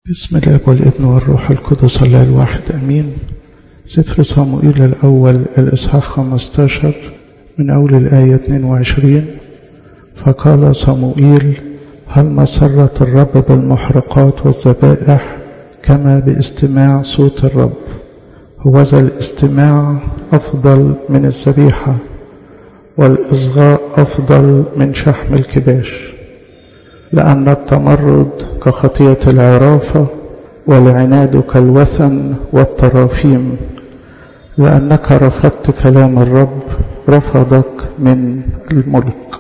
بسم الاب والابن والروح القدس الله الواحد امين سفر صموئيل الاول الاصحاح 15 من اول الايه 22 فقال صموئيل هل مسرت الرب بالمحرقات والذبائح كما باستماع صوت الرب هوذا الاستماع افضل من الذبيحه والاصغاء افضل من شحم الكباش لأن التمرد كخطية العرافة والعناد كالوثن والترافيم لأنك رفضت كلام الرب رفضك من الملك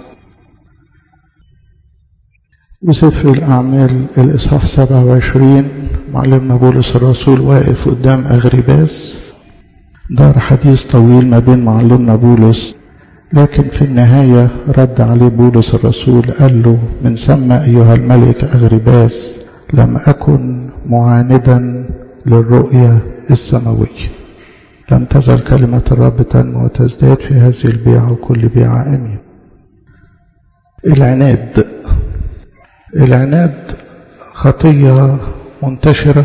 وسفر الأعمال الإصحاح 27 معلمنا بولس الرسول واقف قدام أغرباس دار حديث طويل ما بين معلمنا بولس لكن في النهاية رد عليه بولس الرسول قال له من ثم أيها الملك أغرباس لم أكن معاندا للرؤية السماوية لم تزل كلمة الرب تنمو وتزداد في هذه البيعة وكل بيعة أمين العناد العناد خطية منتشرة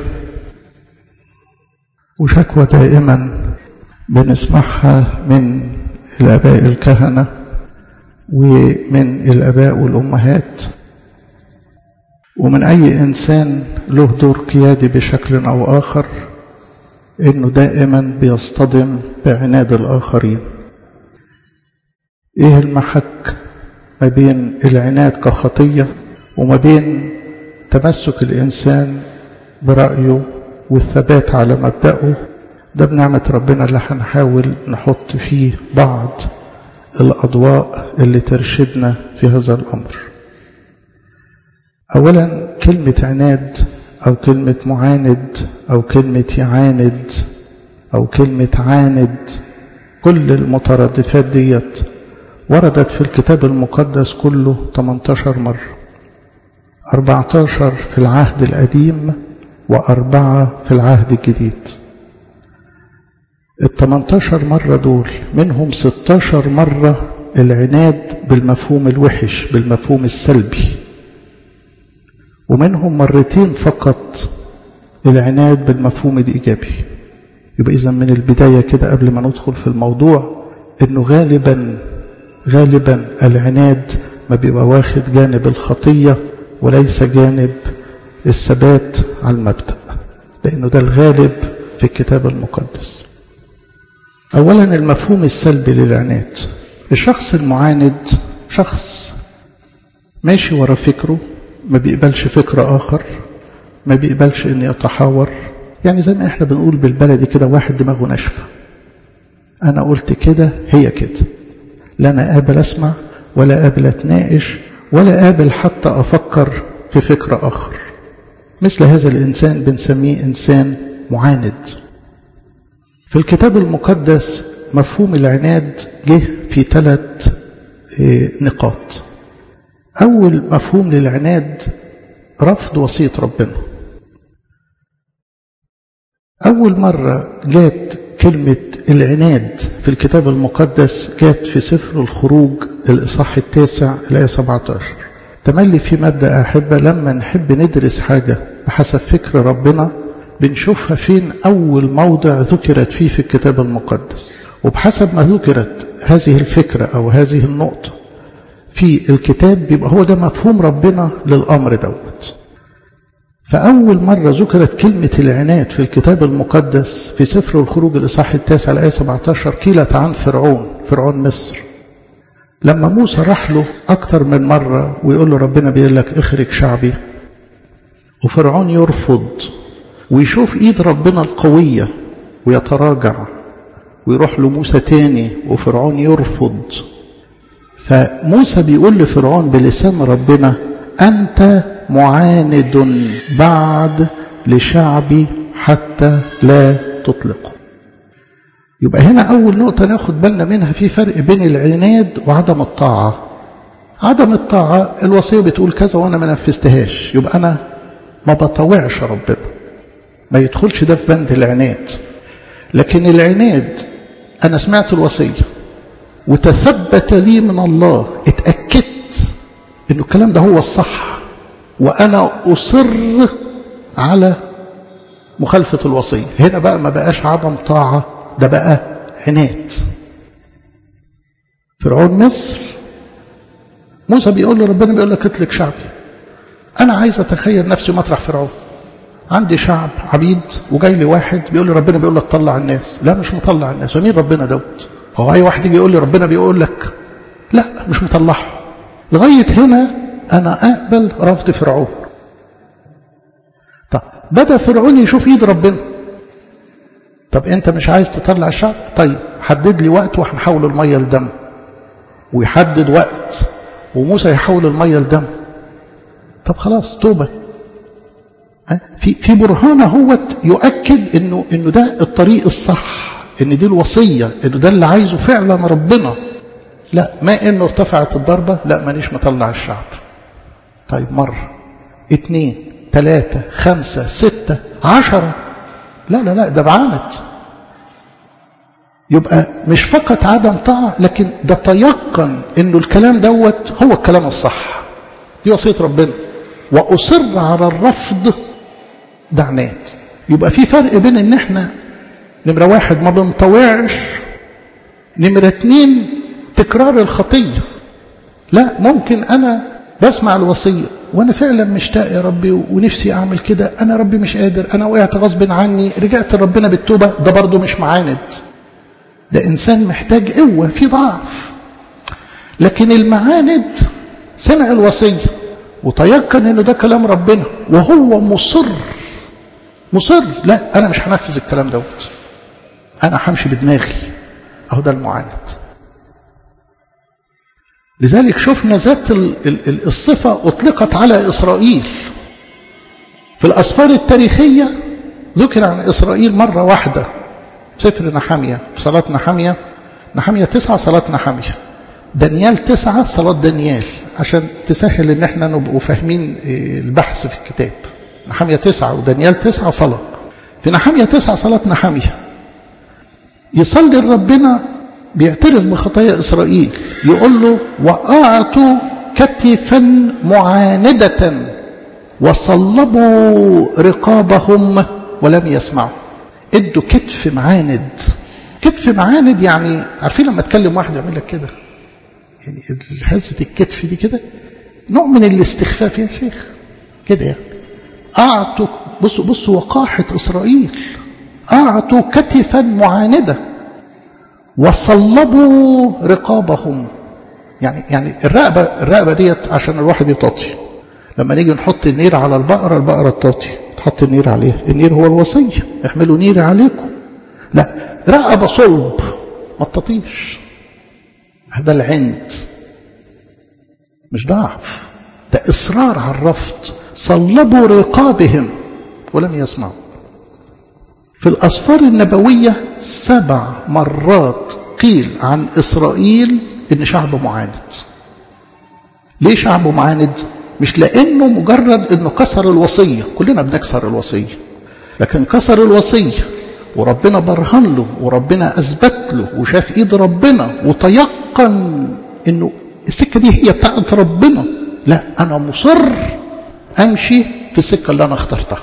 وشكوى دائما بنسمعها من الآباء الكهنة ومن الآباء والأمهات ومن أي إنسان له دور قيادي بشكل أو آخر إنه دائما بيصطدم بعناد الآخرين إيه المحك ما بين العناد كخطية وما بين تمسك الإنسان برأيه والثبات على مبدأه ده بنعمة ربنا اللي هنحاول نحط فيه بعض الأضواء اللي ترشدنا في هذا الأمر أولا كلمة عناد أو كلمة معاند أو كلمة يعاند أو كلمة عاند كل المترادفات ديت وردت في الكتاب المقدس كله 18 مرة 14 في العهد القديم وأربعة في العهد الجديد ال 18 مرة دول منهم 16 مرة العناد بالمفهوم الوحش بالمفهوم السلبي ومنهم مرتين فقط العناد بالمفهوم الإيجابي يبقى إذا من البداية كده قبل ما ندخل في الموضوع إنه غالبا غالبا العناد ما بيبقى واخد جانب الخطية وليس جانب الثبات على المبدأ لأنه ده الغالب في الكتاب المقدس أولا المفهوم السلبي للعناد الشخص المعاند شخص ماشي ورا فكره ما بيقبلش فكر آخر ما بيقبلش إن يتحاور يعني زي ما احنا بنقول بالبلدي كده واحد دماغه ناشفة أنا قلت كده هي كده لا أنا قابل أسمع ولا قابل أتناقش ولا قابل حتى أفكر في فكر آخر مثل هذا الإنسان بنسميه إنسان معاند في الكتاب المقدس مفهوم العناد جه في ثلاث نقاط أول مفهوم للعناد رفض وصية ربنا أول مرة جات كلمة العناد في الكتاب المقدس جات في سفر الخروج الإصحاح التاسع الآية 17 تملي في مبدأ أحبة لما نحب ندرس حاجة بحسب فكر ربنا بنشوفها فين أول موضع ذكرت فيه في الكتاب المقدس وبحسب ما ذكرت هذه الفكرة أو هذه النقطة في الكتاب بيبقى هو ده مفهوم ربنا للأمر دوت فأول مرة ذكرت كلمة العناد في الكتاب المقدس في سفر الخروج الإصحاح التاسع الآية 17 قيلت عن فرعون فرعون مصر لما موسى راح له أكتر من مرة ويقول له ربنا بيقول لك اخرج شعبي وفرعون يرفض ويشوف ايد ربنا القوية ويتراجع ويروح لموسى تاني وفرعون يرفض فموسى بيقول لفرعون بلسان ربنا أنت معاند بعد لشعبي حتى لا تطلقه يبقى هنا أول نقطة ناخد بالنا منها في فرق بين العناد وعدم الطاعة عدم الطاعة الوصية بتقول كذا وأنا ما نفذتهاش يبقى أنا ما بطوعش ربنا ما يدخلش ده في بند العناد لكن العناد أنا سمعت الوصية وتثبت لي من الله اتأكدت إنه الكلام ده هو الصح وأنا أصر على مخالفة الوصية هنا بقى ما بقاش عدم طاعة ده بقى عناد فرعون مصر موسى بيقول له ربنا بيقول لك اطلق شعبي انا عايز اتخيل نفسي مطرح فرعون عندي شعب عبيد وجاي لي واحد بيقول لي ربنا بيقول لك طلع الناس لا مش مطلع الناس ومين ربنا دوت هو اي واحد يجي يقول لي ربنا بيقول لك لا مش مطلعه لغايه هنا انا اقبل رفض فرعون طب بدا فرعون يشوف ايد ربنا طب انت مش عايز تطلع الشعب طيب حدد لي وقت وهنحول الميه لدم ويحدد وقت وموسى يحول الميه لدم طب خلاص توبه في في برهان اهوت يؤكد انه انه ده الطريق الصح ان دي الوصيه انه ده اللي عايزه فعلا ربنا لا ما انه ارتفعت الضربه لا مانيش مطلع الشعب طيب مره اتنين تلاتة خمسة ستة عشرة لا لا لا ده بعاند يبقى مش فقط عدم طاعة لكن ده تيقن انه الكلام دوت هو الكلام الصح دي وصية ربنا وأصر على الرفض ده عناد يبقى في فرق بين ان احنا نمرة واحد ما بنطوعش نمرة اتنين تكرار الخطية لا ممكن انا بسمع الوصية وانا فعلا مشتاق يا ربي ونفسي اعمل كده انا ربي مش قادر انا وقعت غصب عني رجعت لربنا بالتوبة ده برضه مش معاند ده انسان محتاج قوة في ضعف لكن المعاند سمع الوصية وتيقن انه ده كلام ربنا وهو مصر مصر لا انا مش هنفذ الكلام دوت انا همشي بدماغي اهو ده المعاند لذلك شفنا ذات الصفة أطلقت على إسرائيل في الأسفار التاريخية ذكر عن إسرائيل مرة واحدة سفر نحامية في صلاة نحامية نحامية تسعة صلاة نحامية دانيال تسعة صلاة دانيال عشان تسهل ان احنا نبقوا فاهمين البحث في الكتاب نحامية تسعة ودانيال تسعة صلاة في نحامية تسعة صلاة نحامية يصلي ربنا بيعترف بخطايا إسرائيل يقول له وأعطوا كتفا معاندة وصلبوا رقابهم ولم يسمعوا ادوا كتف معاند كتف معاند يعني عارفين لما تكلم واحد يعمل لك كده يعني هزة الكتف دي كده نوع من الاستخفاف يا شيخ كده يعني أعطوا بصوا بصوا وقاحة إسرائيل أعطوا كتفا معاندة وصلبوا رقابهم يعني يعني الرقبة الرقبة ديت عشان الواحد يطاطي لما نيجي نحط النير على البقرة البقرة تطاطي تحط النير عليها النير هو الوصية احملوا نير عليكم لا رقبة صلب ما تطيش هذا العند مش ضعف ده إصرار على الرفض صلبوا رقابهم ولم يسمعوا في الأسفار النبوية سبع مرات قيل عن إسرائيل إن شعب معاند ليه شعب معاند مش لأنه مجرد أنه كسر الوصية كلنا بنكسر الوصية لكن كسر الوصية وربنا برهن له وربنا أثبت له وشاف إيد ربنا وتيقن أنه السكة دي هي بتاعت ربنا لا أنا مصر أمشي في السكة اللي أنا اخترتها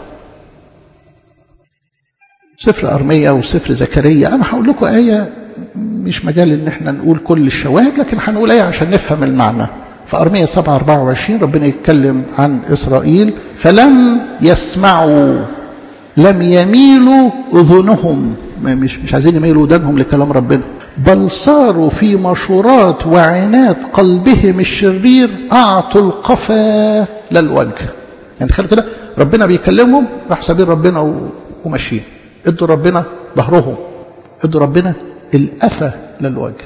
سفر أرمية وسفر زكريا أنا هقول لكم آية مش مجال إن احنا نقول كل الشواهد لكن هنقول آية عشان نفهم المعنى في أرمية 7 24 ربنا يتكلم عن إسرائيل فلم يسمعوا لم يميلوا أذنهم مش مش عايزين يميلوا ودانهم لكلام ربنا بل صاروا في مشورات وعناد قلبهم الشرير أعطوا القفا للوجه يعني تخيلوا كده ربنا بيكلمهم راح سبيل ربنا وماشيين ادوا ربنا ظهرهم ادوا ربنا الأفة للوجه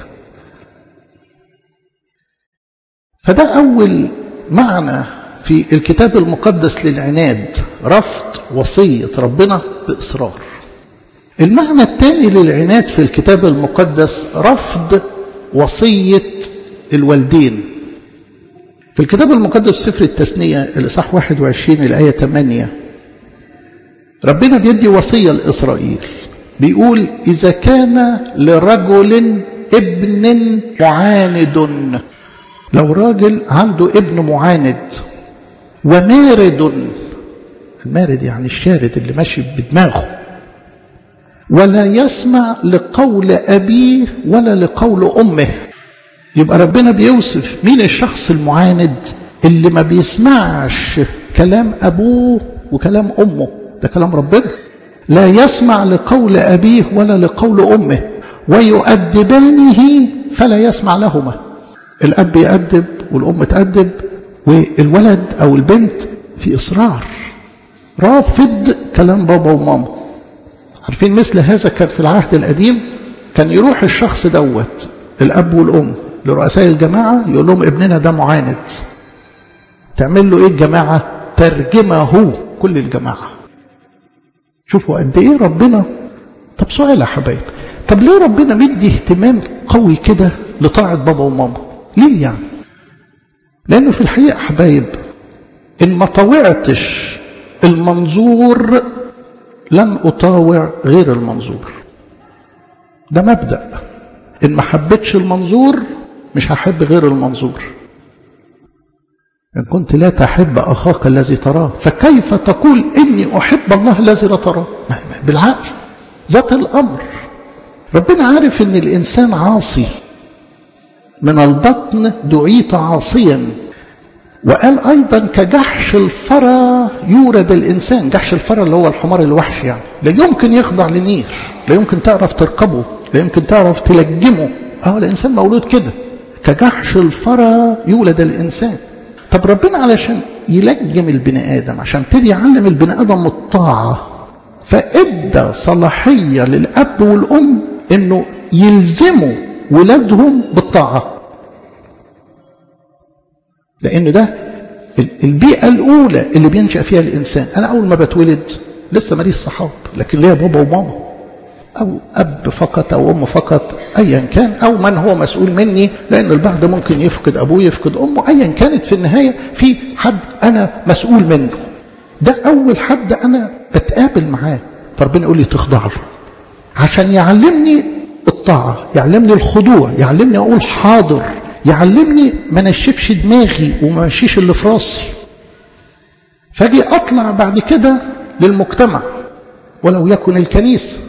فده أول معنى في الكتاب المقدس للعناد رفض وصية ربنا بإصرار المعنى الثاني للعناد في الكتاب المقدس رفض وصية الوالدين في الكتاب المقدس سفر التثنية الإصحاح 21 الآية 8 ربنا بيدي وصية لإسرائيل بيقول إذا كان لرجل ابن معاند لو راجل عنده ابن معاند ومارد المارد يعني الشارد اللي ماشي بدماغه ولا يسمع لقول أبيه ولا لقول أمه يبقى ربنا بيوصف مين الشخص المعاند اللي ما بيسمعش كلام أبوه وكلام أمه ده كلام ربنا لا يسمع لقول أبيه ولا لقول أمه ويؤدبانه فلا يسمع لهما الأب يأدب والأم تأدب والولد أو البنت في إصرار رافض كلام بابا وماما عارفين مثل هذا كان في العهد القديم كان يروح الشخص دوت الأب والأم لرؤساء الجماعة يقول لهم ابننا ده معاند تعمل له ايه الجماعة ترجمه كل الجماعة شوفوا قد ايه ربنا طب سؤال يا حبايب طب ليه ربنا مدي اهتمام قوي كده لطاعة بابا وماما ليه يعني لانه في الحقيقة حبايب ان ما طوعتش المنظور لن اطاوع غير المنظور ده مبدأ ان ما حبيتش المنظور مش هحب غير المنظور إن كنت لا تحب أخاك الذي تراه فكيف تقول إني أحب الله الذي لا تراه بالعقل ذات الأمر ربنا عارف إن الإنسان عاصي من البطن دعيت عاصيا وقال أيضا كجحش الفرى يورد الإنسان جحش الفرى اللي هو الحمار الوحش يعني لا يمكن يخضع لنير لا يمكن تعرف تركبه لا يمكن تعرف تلجمه اه الإنسان مولود كده كجحش الفرى يولد الإنسان طب ربنا علشان يلجم البني آدم عشان تدي يعلم البني آدم الطاعة فإدى صلاحية للأب والأم إنه يلزموا ولادهم بالطاعة لأن ده البيئة الأولى اللي بينشأ فيها الإنسان أنا أول ما بتولد لسه ماليش صحاب لكن ليا بابا وماما أو أب فقط أو أم فقط أيا كان أو من هو مسؤول مني لأن البعض ممكن يفقد أبوه يفقد أمه أيا كانت في النهاية في حد أنا مسؤول منه ده أول حد أنا بتقابل معاه فربنا يقول لي تخضع له عشان يعلمني الطاعة يعلمني الخضوع يعلمني أقول حاضر يعلمني ما نشفش دماغي وما مشيش اللي في راسي فاجي أطلع بعد كده للمجتمع ولو يكن الكنيسة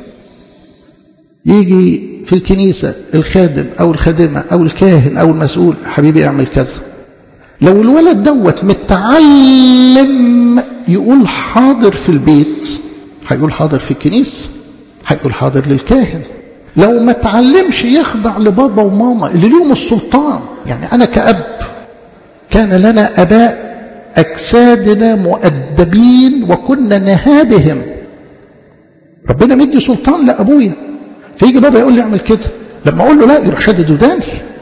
يجي في الكنيسة الخادم أو الخادمة أو الكاهن أو المسؤول حبيبي اعمل كذا لو الولد دوت متعلم يقول حاضر في البيت هيقول حاضر في الكنيسة هيقول حاضر للكاهن لو ما تعلمش يخضع لبابا وماما اللي ليهم السلطان يعني أنا كأب كان لنا أباء أجسادنا مؤدبين وكنا نهابهم ربنا مدي سلطان لأبويا فيجي بابا يقول لي اعمل كده لما اقول له لا يروح شدد وداني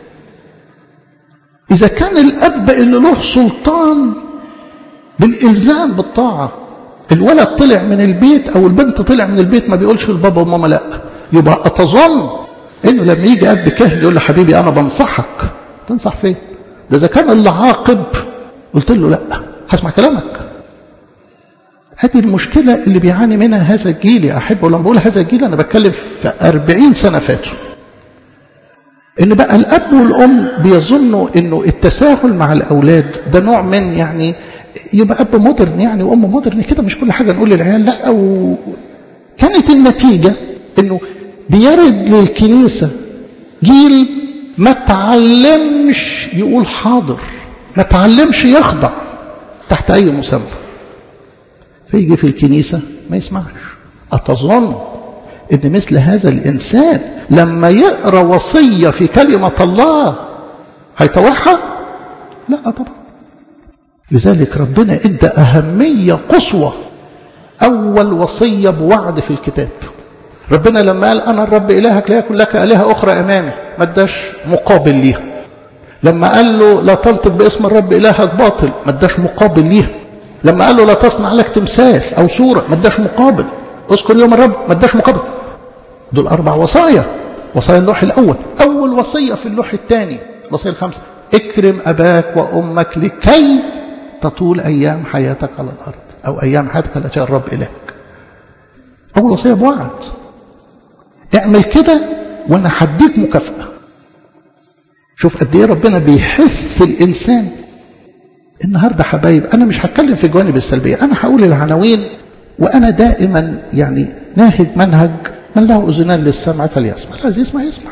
اذا كان الاب اللي له سلطان بالالزام بالطاعه الولد طلع من البيت او البنت طلع من البيت ما بيقولش لبابا وماما لا يبقى اتظن انه لما يجي اب كاهن يقول له حبيبي انا بنصحك تنصح فين ده اذا كان اللي عاقب قلت له لا هسمع كلامك هذه المشكلة اللي بيعاني منها هذا الجيل يا أحب ولما بقول هذا الجيل أنا بتكلم في أربعين سنة فاتوا إن بقى الأب والأم بيظنوا إنه التساهل مع الأولاد ده نوع من يعني يبقى أب مودرن يعني وأم مودرن كده مش كل حاجة نقول للعيال لا أو كانت النتيجة إنه بيرد للكنيسة جيل ما تعلمش يقول حاضر ما تعلمش يخضع تحت أي مسمى فيجي في الكنيسة ما يسمعش أتظن أن مثل هذا الإنسان لما يقرأ وصية في كلمة الله هيتوحى لا طبعا لذلك ربنا ادى أهمية قصوى أول وصية بوعد في الكتاب ربنا لما قال أنا الرب إلهك لا يكن لك آلهة أخرى أمامي ما اداش مقابل ليها لما قال له لا تنطق باسم الرب إلهك باطل ما اداش مقابل ليها لما قال له لا تصنع لك تمثال أو صورة ما اداش مقابل اذكر يوم الرب ما اداش مقابل دول أربع وصايا وصايا اللوح الأول أول وصية في اللوح الثاني الوصية الخامسة اكرم أباك وأمك لكي تطول أيام حياتك على الأرض أو أيام حياتك التي الرب إليك أول وصية بوعد اعمل كده وأنا هديك مكافأة شوف قد إيه ربنا بيحث الإنسان النهارده حبايب انا مش هتكلم في الجوانب السلبيه انا هقول العناوين وانا دائما يعني ناهج منهج من له اذنان للسمع فليسمع الذي يسمع يسمع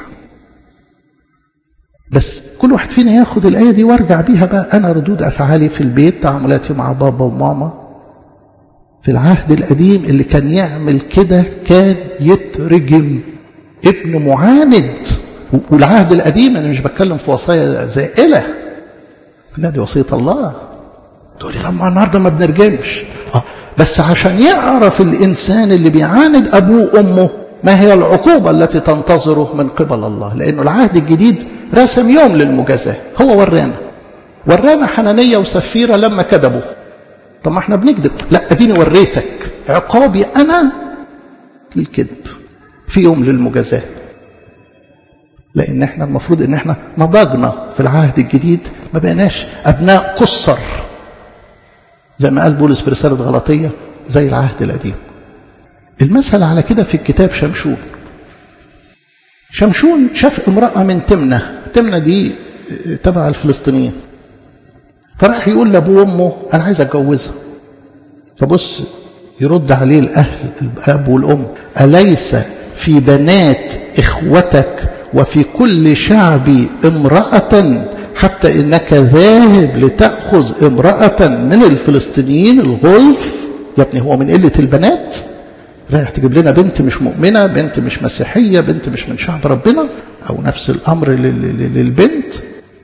بس كل واحد فينا ياخد الايه دي وارجع بيها بقى انا ردود افعالي في البيت تعاملاتي مع بابا وماما في العهد القديم اللي كان يعمل كده كان يترجم ابن معاند والعهد القديم انا مش بتكلم في وصايا زائله لا دي وصيه الله تقولي لما النهارده ما بنرجمش اه بس عشان يعرف الانسان اللي بيعاند ابوه وامه ما هي العقوبه التي تنتظره من قبل الله لانه العهد الجديد رسم يوم للمجازاه هو ورانا ورانا حنانيه وسفيره لما كذبوا طب ما احنا بنكذب لا اديني وريتك عقابي انا للكذب في يوم للمجازاه لان احنا المفروض ان احنا نضجنا في العهد الجديد ما بقيناش ابناء قصر زي ما قال بولس في رساله غلطيه زي العهد القديم المثل على كده في الكتاب شمشون شمشون شاف امراه من تمنه تمنه دي تبع الفلسطينيين فراح يقول لابوه وامه انا عايز اتجوزها فبص يرد عليه الاهل الاب والام اليس في بنات اخوتك وفي كل شعبي امراه حتى انك ذاهب لتاخذ امراه من الفلسطينيين الغلف يا ابني هو من قله البنات رايح تجيب لنا بنت مش مؤمنه بنت مش مسيحيه بنت مش من شعب ربنا او نفس الامر للبنت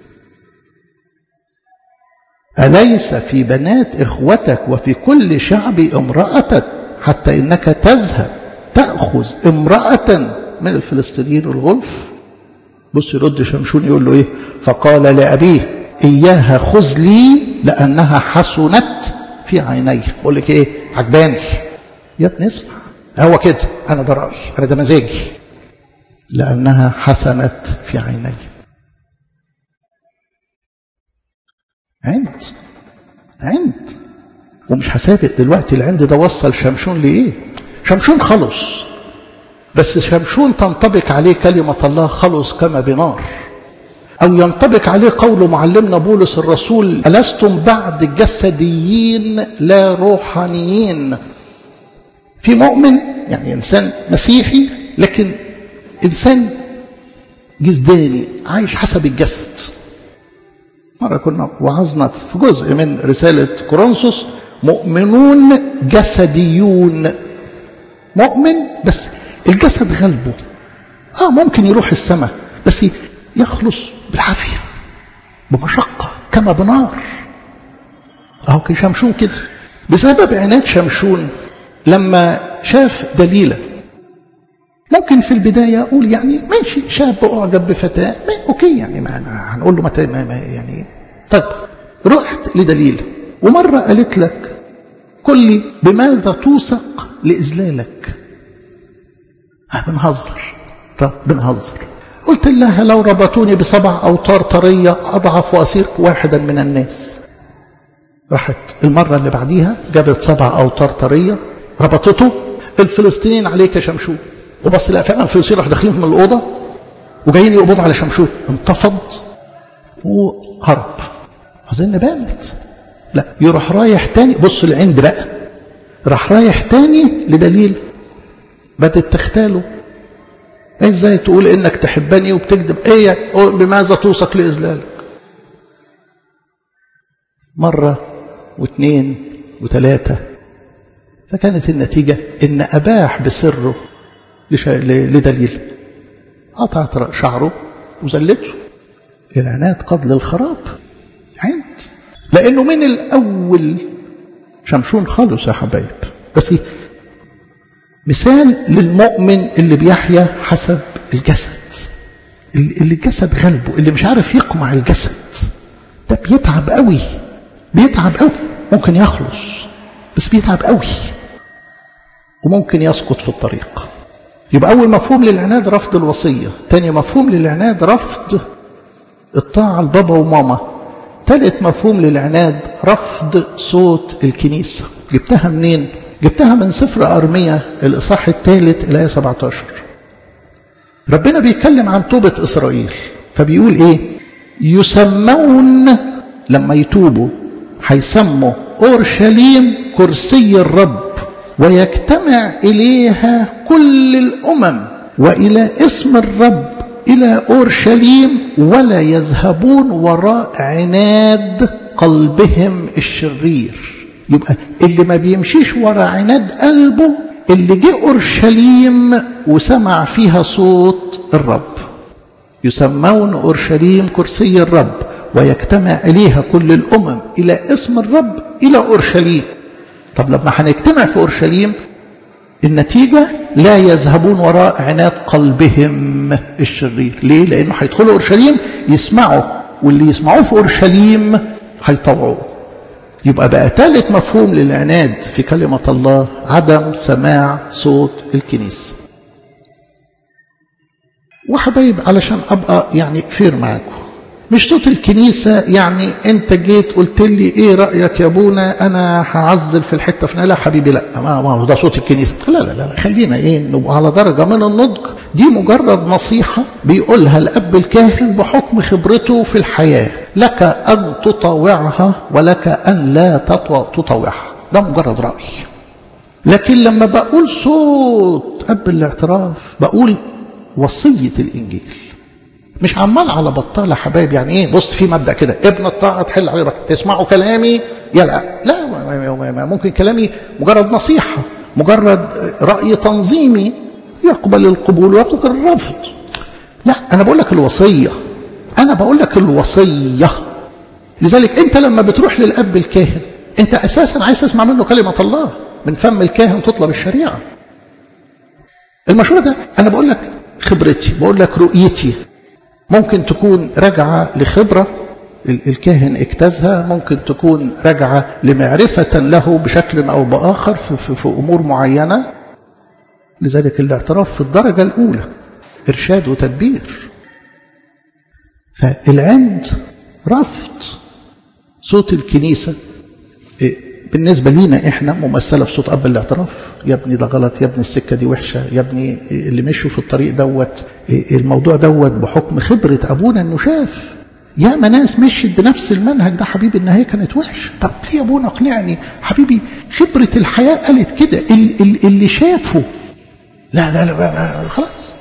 أليس في بنات إخوتك وفي كل شعب امرأة حتى إنك تذهب تأخذ امرأة من الفلسطينيين الغلف بص يرد شمشون يقول له إيه فقال لأبيه إياها خذ لي لأنها حسنت في عيني بقول لك إيه عجباني يا ابني اسمع هو كده أنا ده رأيي أنا ده مزاجي لأنها حسنت في عيني عند عند ومش هسابق دلوقتي العند ده وصل شمشون لإيه شمشون خلص بس شمشون تنطبق عليه كلمة الله خلص كما بنار أو ينطبق عليه قول معلمنا بولس الرسول ألستم بعد جسديين لا روحانيين في مؤمن يعني إنسان مسيحي لكن إنسان جسداني عايش حسب الجسد مرة كنا وعظنا في جزء من رسالة كورنثوس مؤمنون جسديون مؤمن بس الجسد غلبه اه ممكن يروح السماء بس يخلص بالعافية بمشقة كما بنار اهو كان شمشون كده بسبب عناد شمشون لما شاف دليلة ممكن في البداية أقول يعني ماشي شاب أعجب بفتاة أوكي يعني ما هنقول له متى ما يعني طيب رحت لدليل ومرة قالت لك قل لي بماذا توثق لإذلالك بنهزر طب بنهزر قلت لها لو ربطوني بسبع أوتار طرية أضعف وأصير واحدا من الناس راحت المرة اللي بعديها جابت سبع أوتار طرية ربطته الفلسطينيين عليك يا شمشون وبص لا فعلا الفلسطينيين راح داخلين من الأوضة وجايين يقبضوا على شمشون انتفض وهرب أظن بانت لا يروح رايح تاني بص العند بقى راح رايح تاني لدليل بدأت تختاله ازاي تقول انك تحبني وبتكذب ايه بماذا توثق لاذلالك مرة واثنين وثلاثة فكانت النتيجة ان اباح بسره لدليل قطعت شعره وزلته العناد قبل الخراب عند لانه من الاول شمشون خالص يا حبايب بس مثال للمؤمن اللي بيحيا حسب الجسد اللي الجسد غلبه اللي مش عارف يقمع الجسد ده بيتعب قوي بيتعب قوي ممكن يخلص بس بيتعب قوي وممكن يسقط في الطريق يبقى أول مفهوم للعناد رفض الوصية تاني مفهوم للعناد رفض الطاعة لبابا وماما ثالث مفهوم للعناد رفض صوت الكنيسة جبتها منين؟ جبتها من سفر أرمية الإصحاح الثالث الآية 17 ربنا بيتكلم عن توبة إسرائيل فبيقول إيه يسمون لما يتوبوا هيسموا اورشليم كرسي الرب ويجتمع اليها كل الامم والى اسم الرب الى اورشليم ولا يذهبون وراء عناد قلبهم الشرير يبقى اللي ما بيمشيش ورا عناد قلبه اللي جه اورشليم وسمع فيها صوت الرب يسمون اورشليم كرسي الرب ويجتمع اليها كل الامم الى اسم الرب الى اورشليم طب لما هنجتمع في اورشليم النتيجة لا يذهبون وراء عناد قلبهم الشرير ليه؟ لأنه هيدخلوا أورشليم يسمعوا واللي يسمعوه في أورشليم هيطوعوه يبقى بقى ثالث مفهوم للعناد في كلمة الله عدم سماع صوت الكنيسة وحبايب علشان أبقى يعني فير معاكم مش صوت الكنيسة يعني انت جيت قلت لي ايه رأيك يا ابونا انا هعزل في الحتة فلانية لا حبيبي لا ما ما ده صوت الكنيسة لا لا لا خلينا ايه نبقى على درجة من النضج دي مجرد نصيحة بيقولها الاب الكاهن بحكم خبرته في الحياة لك ان تطاوعها ولك ان لا تطاوعها ده مجرد رأي لكن لما بقول صوت اب الاعتراف بقول وصية الانجيل مش عمال على بطال يا حبايب يعني ايه بص في مبدا كده ابن الطاعه تحل عليه رأي تسمعوا كلامي يا لا لا ممكن كلامي مجرد نصيحه مجرد راي تنظيمي يقبل القبول ويترك الرفض لا انا بقول لك الوصيه انا بقول لك الوصيه لذلك انت لما بتروح للاب الكاهن انت اساسا عايز تسمع منه كلمه الله من فم الكاهن تطلب الشريعه المشروع ده انا بقول لك خبرتي بقول لك رؤيتي ممكن تكون راجعة لخبرة الكاهن اجتازها ممكن تكون راجعة لمعرفة له بشكل أو بآخر في, في, في أمور معينة لذلك الاعتراف في الدرجة الأولى إرشاد وتدبير فالعند رفض صوت الكنيسة بالنسبة لينا احنا ممثلة في صوت أب الاعتراف يا ابني ده غلط يا ابني السكة دي وحشة يا ابني اللي مشوا في الطريق دوت الموضوع دوت بحكم خبرة أبونا إنه شاف يا ما ناس مشيت بنفس المنهج ده حبيبي إن هي كانت وحشة طب ليه يا أبونا اقنعني حبيبي خبرة الحياة قالت كده اللي شافه لا لا لا خلاص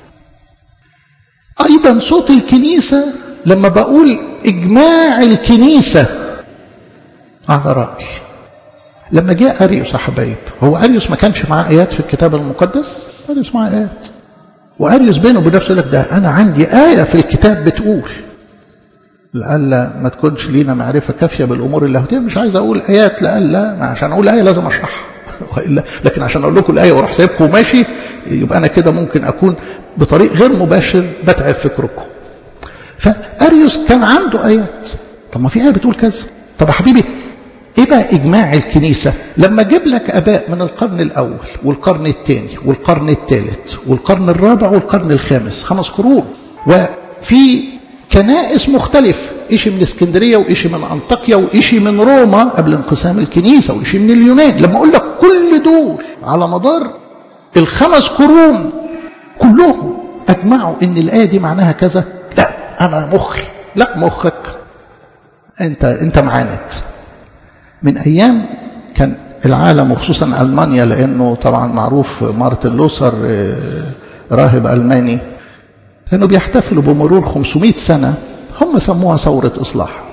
أيضا صوت الكنيسة لما بقول إجماع الكنيسة على رأي لما جاء أريوس يا حبايب هو أريوس ما كانش معاه آيات في الكتاب المقدس أريوس معاه آيات وأريوس بينه وبين نفسه لك ده أنا عندي آية في الكتاب بتقول لألا ما تكونش لينا معرفة كافية بالأمور اللاهوتية مش عايز أقول آيات لألا عشان أقول آية لازم أشرحها وإلا لكن عشان أقول لكم الآية وأروح سايبكم وماشي يبقى أنا كده ممكن أكون بطريق غير مباشر بتعب فكركم فأريوس كان عنده آيات طب ما في آية بتقول كذا طب يا حبيبي ايه بقى اجماع الكنيسه لما اجيب لك اباء من القرن الاول والقرن الثاني والقرن الثالث والقرن الرابع والقرن الخامس خمس قرون وفي كنائس مختلف إشي من اسكندريه وإشي من انطاكيا وإشي من روما قبل انقسام الكنيسه وإشي من اليونان لما اقول لك كل دول على مدار الخمس قرون كلهم اجمعوا ان الايه دي معناها كذا لا انا مخي لا مخك انت انت معاند من أيام كان العالم وخصوصا ألمانيا لأنه طبعا معروف مارتن لوثر راهب ألماني لأنه بيحتفلوا بمرور 500 سنة هم سموها ثورة إصلاح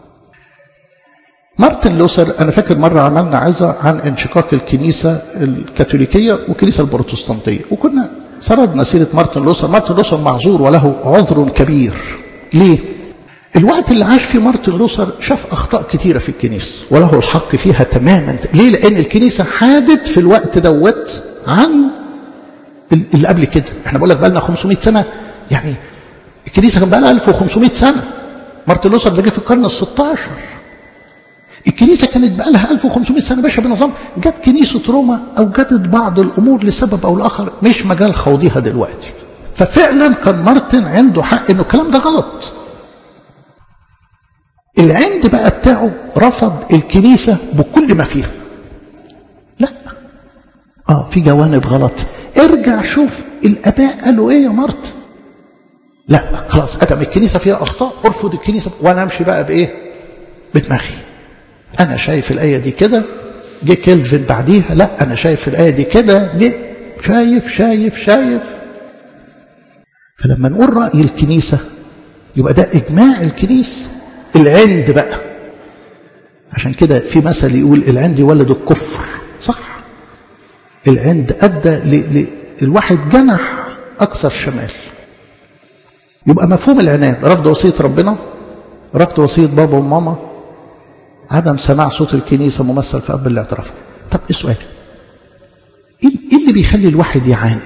مارتن لوثر أنا فاكر مرة عملنا عظة عن انشقاق الكنيسة الكاثوليكية والكنيسة البروتستانتية وكنا سردنا سيرة مارتن لوثر مارتن لوثر معذور وله عذر كبير ليه؟ الوقت اللي عاش فيه مارتن لوثر شاف اخطاء كتيره في الكنيسه وله الحق فيها تماما ليه لان الكنيسه حادت في الوقت دوت عن اللي قبل كده احنا بقول لك بقى لنا 500 سنه يعني الكنيسه كان بقى لها 1500 سنه مارتن لوثر ده جه في القرن ال 16 الكنيسة كانت بقى لها 1500 سنة باشا بنظام جت كنيسة روما أوجدت بعض الأمور لسبب أو لآخر مش مجال خوضها دلوقتي ففعلا كان مارتن عنده حق إنه الكلام ده غلط العند بقى بتاعه رفض الكنيسة بكل ما فيها لا اه في جوانب غلط ارجع شوف الاباء قالوا ايه يا مرت لا خلاص ادم الكنيسة فيها اخطاء ارفض الكنيسة وانا امشي بقى بايه بدماغي أنا شايف الآية دي كده جه كيلفن بعديها لا أنا شايف الآية دي كده جه شايف شايف شايف فلما نقول رأي الكنيسة يبقى ده إجماع الكنيسة العند بقى عشان كده في مثل يقول العند يولد الكفر صح العند أدى ل... ل... الواحد جنح أكثر شمال يبقى مفهوم العناد رفض وصية ربنا رفض وصية بابا وماما عدم سماع صوت الكنيسة ممثل في أب الاعتراف طب السؤال إيه اللي بيخلي الواحد يعاند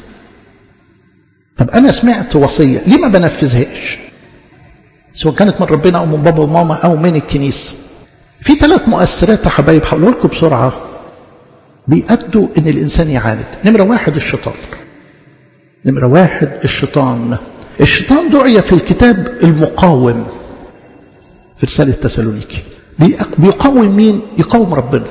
طب أنا سمعت وصية ليه ما بنفذهاش سواء كانت من ربنا أو من بابا وماما أو من الكنيسة في ثلاث مؤثرات يا حبايب هقول لكم بسرعة بيأدوا إن الإنسان يعاند نمرة واحد الشيطان نمرة واحد الشيطان الشيطان دعي في الكتاب المقاوم في رسالة تسالونيكي بيقاوم مين؟ يقاوم ربنا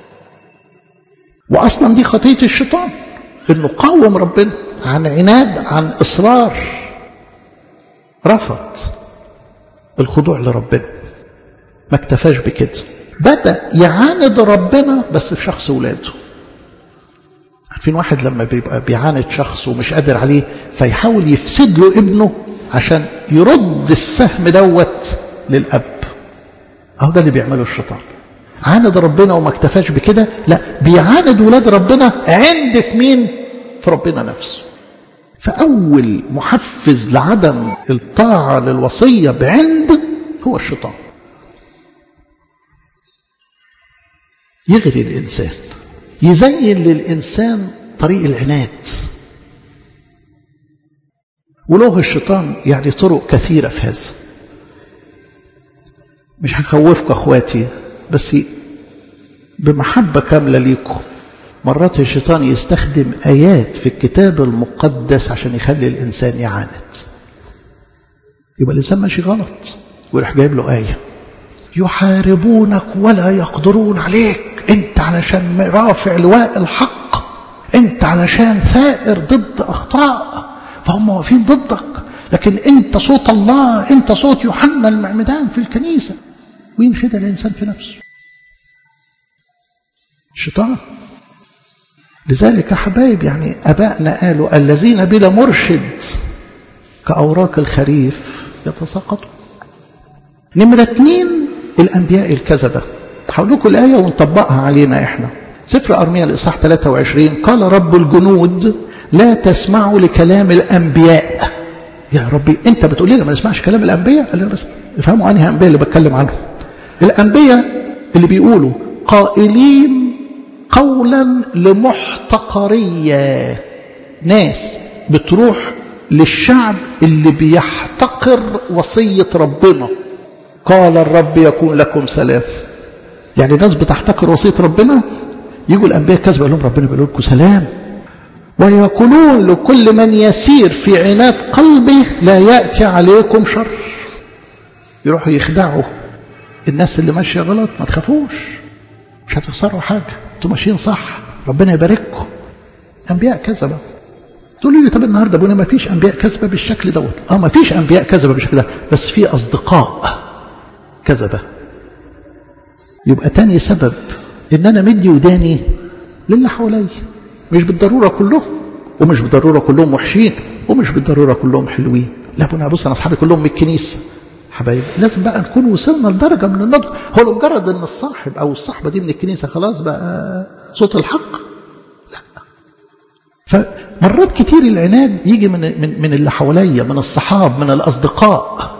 وأصلا دي خطية الشيطان إنه قاوم ربنا عن عناد عن إصرار رفض الخضوع لربنا ما اكتفاش بكده بدأ يعاند ربنا بس في شخص ولاده عارفين واحد لما بيبقى بيعاند شخص ومش قادر عليه فيحاول يفسد له ابنه عشان يرد السهم دوت للأب أهو ده اللي بيعمله الشيطان عاند ربنا وما اكتفاش بكده لا بيعاند ولاد ربنا عند في مين في ربنا نفسه فأول محفز لعدم الطاعة للوصية بعند هو الشيطان يغري الإنسان يزين للإنسان طريق العناد وله الشيطان يعني طرق كثيرة في هذا مش هخوفكم اخواتي بس بمحبة كاملة ليكم مرات الشيطان يستخدم آيات في الكتاب المقدس عشان يخلي الإنسان يعاند يبقى الإنسان ماشي غلط ويروح جايب له آية يحاربونك ولا يقدرون عليك انت علشان رافع لواء الحق انت علشان ثائر ضد أخطاء فهم واقفين ضدك لكن انت صوت الله انت صوت يوحنا المعمدان في الكنيسة وينخدع الإنسان في نفسه الشيطان لذلك يا حبايب يعني أبائنا قالوا الذين بلا مرشد كأوراق الخريف يتساقطوا نمرة اثنين الأنبياء الكذبة هقول لكم الآية ونطبقها علينا إحنا سفر أرميا الإصحاح 23 قال رب الجنود لا تسمعوا لكلام الأنبياء يا ربي أنت بتقول لنا ما نسمعش كلام الأنبياء قال لنا بس افهموا أنهي أنبياء اللي بتكلم عنهم الأنبياء اللي بيقولوا قائلين قولا لمحتقرية ناس بتروح للشعب اللي بيحتقر وصية ربنا قال الرب يكون لكم سلام يعني ناس بتحتقر وصية ربنا يجوا الأنبياء كذب يقول لهم ربنا بيقول لكم سلام ويقولون لكل من يسير في عناد قلبه لا يأتي عليكم شر يروحوا يخدعوا الناس اللي ماشية غلط ما تخافوش مش هتخسروا حاجة انتوا ماشيين صح ربنا يبارككم أنبياء كذبة تقولوا لي طب النهارده ابونا ما فيش انبياء كذبه بالشكل دوت اه ما فيش انبياء كذبه بالشكل ده بس في اصدقاء كذبه يبقى تاني سبب ان انا مدي وداني للي حواليا مش بالضروره كلهم ومش بالضروره كلهم وحشين ومش بالضروره كلهم حلوين لا ابونا بص انا اصحابي كلهم من الكنيسه حبايبي لازم بقى نكون وصلنا لدرجه من النضج هو لمجرد ان الصاحب او الصحبه دي من الكنيسه خلاص بقى صوت الحق فمرات كتير العناد يجي من من من اللي حواليا من الصحاب من الاصدقاء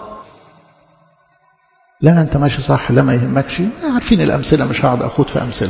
لا انت ماشي صح لا ما يهمكش عارفين الامثله مش هقعد اخوض في امثله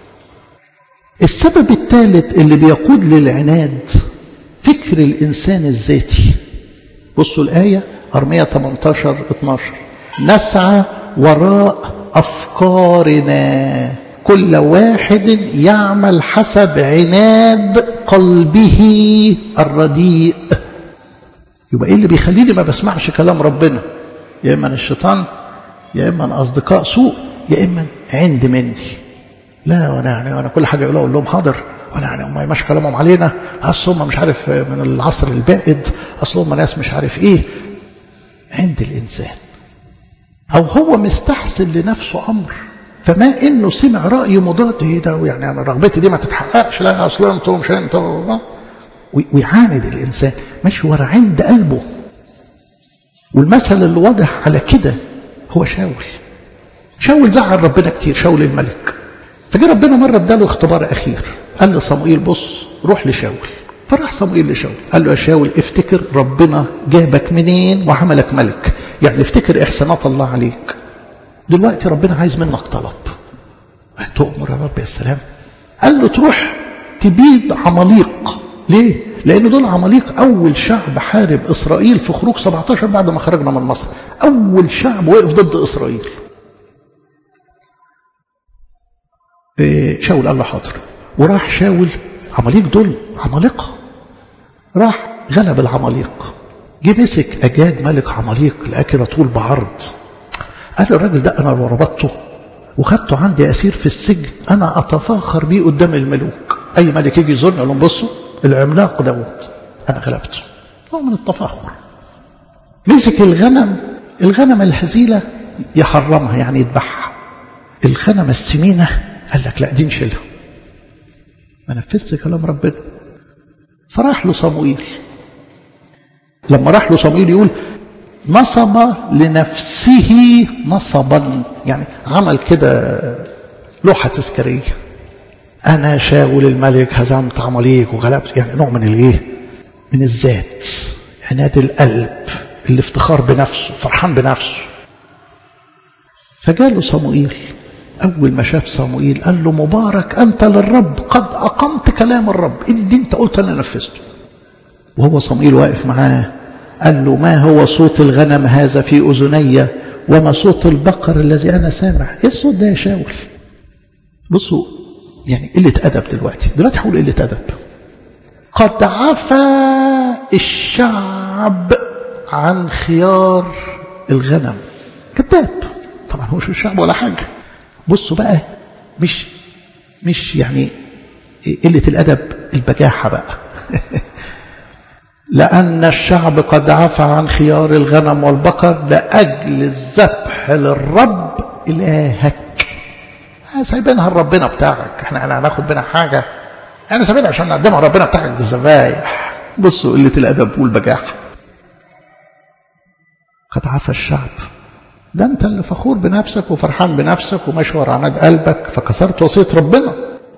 السبب الثالث اللي بيقود للعناد فكر الانسان الذاتي بصوا الايه ارميه 18 12 نسعى وراء افكارنا كل واحد يعمل حسب عناد قلبه الرديء يبقى ايه اللي بيخليني ما بسمعش كلام ربنا يا اما الشيطان يا اما اصدقاء سوء يا اما عند مني لا وانا يعني وانا كل حاجه يقولوا اقول لهم حاضر وانا يعني هم ماشي كلامهم علينا اصل هم مش عارف من العصر البائد اصل هم ناس مش عارف ايه عند الانسان او هو مستحسن لنفسه امر فما انه سمع راي مضاد ايه ده يعني انا رغبتي دي ما تتحققش لا اصلا انتوا مش انتوا ويعاند الانسان ماشي ورا عند قلبه والمثل اللي واضح على كده هو شاول شاول زعل ربنا كتير شاول الملك فجاء ربنا مرة اداله اختبار أخير قال لصموئيل بص روح لشاول فراح صموئيل لشاول قال له يا شاول افتكر ربنا جابك منين وعملك ملك يعني افتكر إحسانات الله عليك دلوقتي ربنا عايز منك طلب تؤمر يا رب يا السلام قال له تروح تبيد عماليق ليه؟ لأن دول عماليق أول شعب حارب إسرائيل في خروج 17 بعد ما خرجنا من مصر أول شعب وقف ضد إسرائيل شاول قال له حاضر وراح شاول عماليق دول عمالقة راح غلب العماليق جه مسك أجاج ملك عماليق لأكل طول بعرض قال له الراجل ده أنا لو ربطته وخدته عندي أسير في السجن أنا أتفاخر بيه قدام الملوك أي ملك يجي يزورني أقول لهم بصوا العملاق دوت أنا غلبته نوع من التفاخر مسك الغنم الغنم الهزيلة يحرمها يعني يذبحها الغنم السمينة قال لك لا دي نشيلها ما نفذت كلام ربنا فراح له صموئيل لما راح له صموئيل يقول نصب لنفسه نصبا يعني عمل كده لوحة تذكارية أنا شاول الملك هزمت عماليق وغلبت يعني نوع من الإيه؟ من الذات عناد القلب الافتخار بنفسه فرحان بنفسه فجاله صموئيل أول ما شاف صموئيل قال له مبارك أنت للرب قد أقمت كلام الرب اللي أنت قلت أنا نفذته وهو صموئيل واقف معاه قال له ما هو صوت الغنم هذا في أذني وما صوت البقر الذي أنا سامع إيه الصوت ده يا شاول بصوا يعني قلة أدب دلوقتي دلوقتي هقول قلة أدب قد عفى الشعب عن خيار الغنم كذاب طبعا هو مش الشعب ولا حاجة بصوا بقى مش مش يعني قلة الأدب البجاحة بقى لأن الشعب قد عفى عن خيار الغنم والبقر لأجل الذبح للرب إلهك سايبينها لربنا بتاعك احنا هناخد بينا حاجة احنا سايبينها عشان نقدمها ربنا بتاعك بالذبايح بصوا قلة الأدب والبجاحة قد عفى الشعب ده انت اللي فخور بنفسك وفرحان بنفسك وماشي ورا عناد قلبك فكسرت وصية ربنا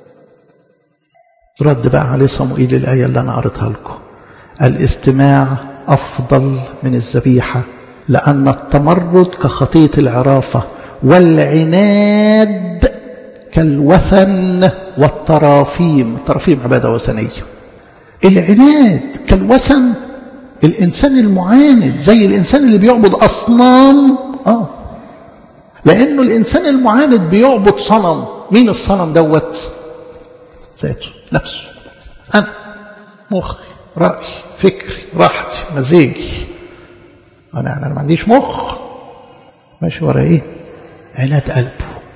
رد بقى عليه صموئيل الآية اللي أنا قريتها لكم الاستماع أفضل من الذبيحة لأن التمرد كخطية العرافة والعناد كالوثن والترافيم الترافيم عبادة وثنية العناد كالوثن الإنسان المعاند زي الإنسان اللي بيعبد أصنام آه لأنه الإنسان المعاند بيعبد صنم مين الصنم دوت ذاته نفسه أنا مخي رأي فكري راحتي مزاجي أنا أنا ما عنديش مخ ماشي ورا إيه عناد قلبه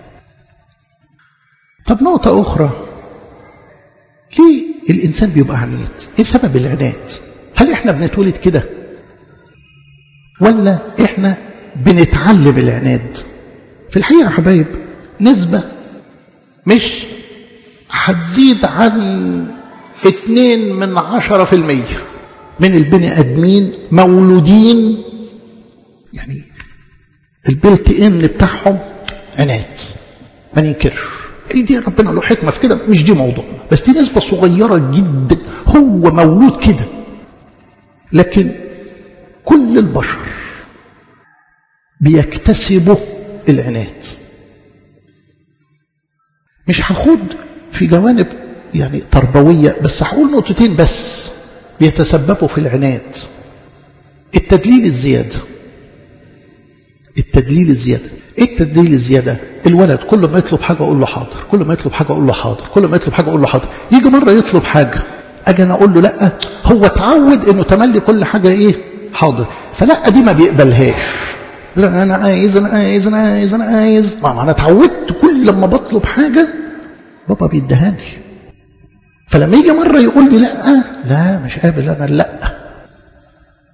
طب نقطة أخرى ليه الإنسان بيبقى عنيد إيه سبب العناد هل إحنا بنتولد كده ولا إحنا بنتعلم العناد في الحقيقة يا حبايب نسبة مش هتزيد عن اتنين من عشرة في المية من البني أدمين مولودين يعني البلت إن بتاعهم عناد ما ننكرش دي ربنا له حكمة في كده مش دي موضوع بس دي نسبة صغيرة جدا هو مولود كده لكن كل البشر بيكتسبوا العناد مش هاخد في جوانب يعني تربوية بس هقول نقطتين بس بيتسببوا في العناد التدليل الزيادة التدليل الزيادة ايه التدليل الزيادة الولد كل ما يطلب حاجة اقول له حاضر كل ما يطلب حاجة اقول له حاضر كل ما يطلب حاجة اقول له حاضر يجي مرة يطلب حاجة اجي انا اقول له لا هو اتعود انه تملي كل حاجة ايه حاضر فلا دي ما بيقبلهاش لا انا عايز انا عايز انا عايز انا عايز ما انا اتعودت كل لما بطلب حاجة بابا بيدهاني فلما يجي مرة يقول لي لا لا مش قابل انا لا